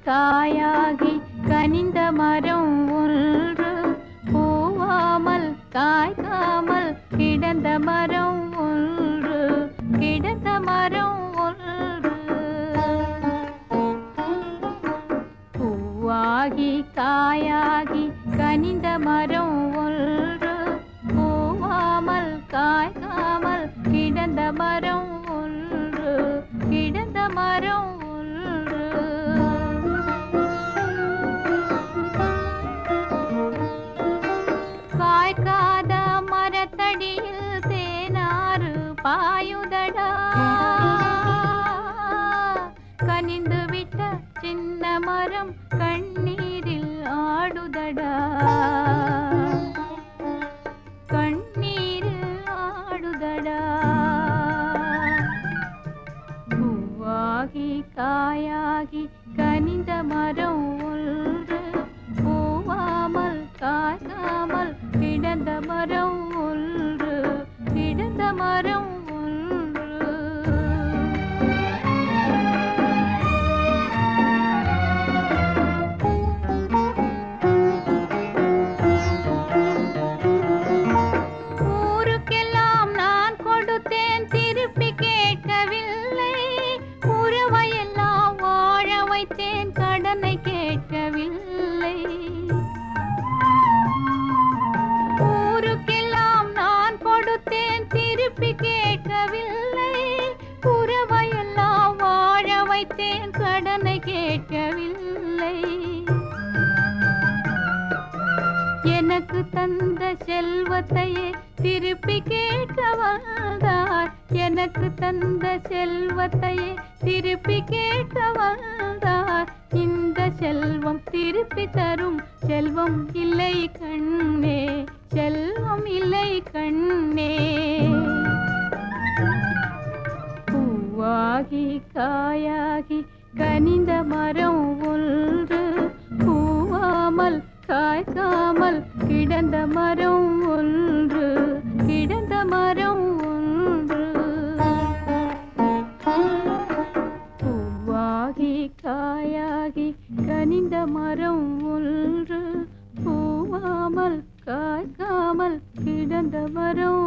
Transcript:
காயாகி கனிந்த மரம் ஒன்று பூவாமல் காய்க்காமல் கிடந்த மரம் ஒன்று கிடந்த மரம் ஒன்று பூவாகி காயாகி கனிந்த மரம் ஒன்று பூவாமல் காய்க்காமல் கிடந்த மரம் ஒன்று கிடந்த மரம் ஒன்று காய்க்காத மரத்தடியில் தேனாறு பாயுதடா கனிந்து விட்ட சின்ன மரம் கண்ணீரில் ஆடுதடா கண்ணீரில் ஆடுதடா பூவாகி காயாகி கனிந்த மரம் ஒன்று பூவாமல் காய்க்காமல் கிடந்த மரம் ஒன்று கிடந்த மரம் ஒன்று ஊருக்கெல்லாம் நான் கொடுத்தேன் திருப்பி கேட்கவில்லை உறவையெல்லாம் வாழ வைத்தேன் கடனை கேட்கவில்லை ஊருக்கெல்லாம் நான் கொடுத்தேன் திருப்பி கேட்கவில்லை உறவையெல்லாம் வாழ வைத்தேன் கடனை கேட்கவில்லை எனக்கு தந்த செல்வத்தையே திருப்பி கேட்க வந்தார் எனக்கு தந்த செல்வத்தையே திருப்பி கேட்க வந்தார் இந்த செல்வம் திருப்பி தரும் செல்வம் இல்லை கண்ணே செல்வம் இல்லை கண்ணே பூவாகி காயாகி கனிந்த மரம் ஒன்று பூவாமல் காய்க்காமல் கிடந்த மரம் ஒன்று கிடந்த மரம் ஒன்று பூவாகி காயாகி கனிந்த மரம் ஒன்று பூவாமல் காய்க்காமல் கிடந்த மரம்